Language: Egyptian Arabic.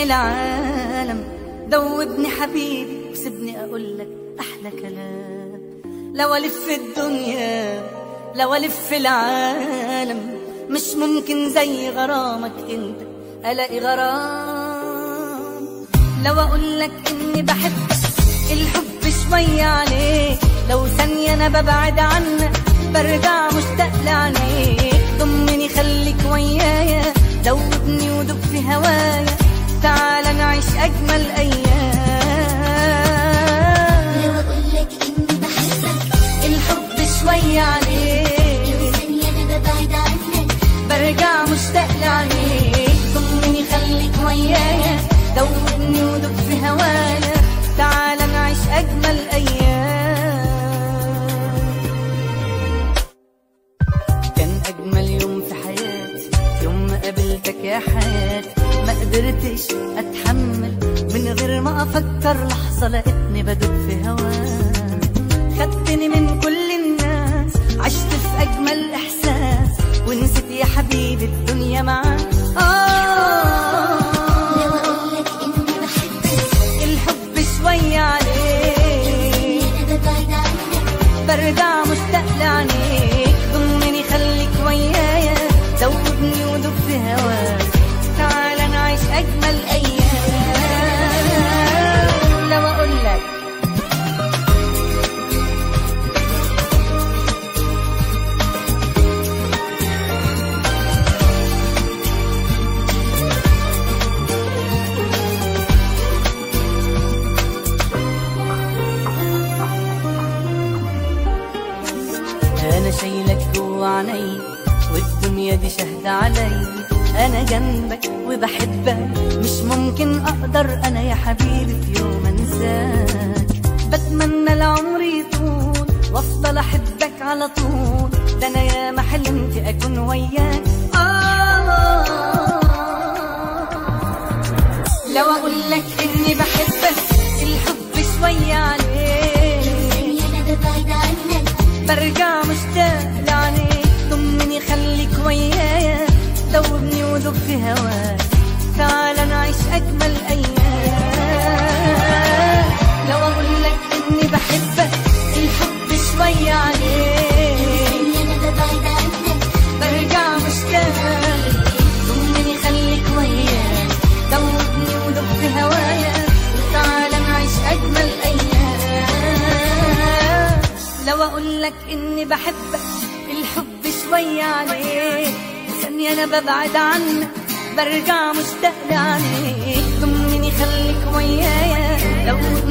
العالم دوبني حبيبي وسيبني اقول لك احلى كلام لو الف الدنيا لو الف العالم مش ممكن زي غرامك انت الاقي غرام لو اقول لك اني بحبك الحب شوية عليك لو ثانية انا ببعد عنك برجع مشتاق لعينيك ضمني خليك ويايا دوبني ودب في هوايا تعال نعيش اجمل ايام لو اقولك اني بحبك الحب شوية عليك لو ثانية انا ببعد عنك برجع مشتاق لعينيك ضمني خليك ويايا دوبني ودب في هوايا تعال نعيش اجمل ايام كان اجمل يوم في حياتي يوم ما قابلتك يا حياتي ما قدرتش اتحمل من غير ما افكر لحظه لقيتني بدب في هواك خدتني من كل الناس عشت في اجمل احساس ونسيت يا حبيبي الدنيا معاك لو آه اقولك اني بحبك الحب شوية عليك انا ببعد عنك برجع مشتاق لعينيك ضمني خليك ويايا دوبني ودب في هواك تعال نعيش اجمل ايام لو اقول لك انا شايلك جوا عيني والدنيا دي شهد علي انا جنبك وبحبك مش ممكن اقدر انا يا حبيبي في يوم انساك بتمنى العمر يطول وافضل احبك على طول ده انا يا ما حلمت اكون وياك آه لو اقول لك اني بحبك الحب شوية عليك ثانية انا ببعد عنك برجع مشتاق لعينيك ضمني خليك ويايا دوبني ودب في هواك تعال نعيش اجمل ايام لو اقول لك اني بحبك الحب شوية عليك ثانية انا ببعد عنك برجع مشتاق ضمني خليك ويايا دوبني ودب في هوايا تعال نعيش اجمل ايام لو اقول لك اني بحبك الحب شوية عليك ثانية انا ببعد عنك برجع مشتاق لعينيك ضمني خليك ويايا لو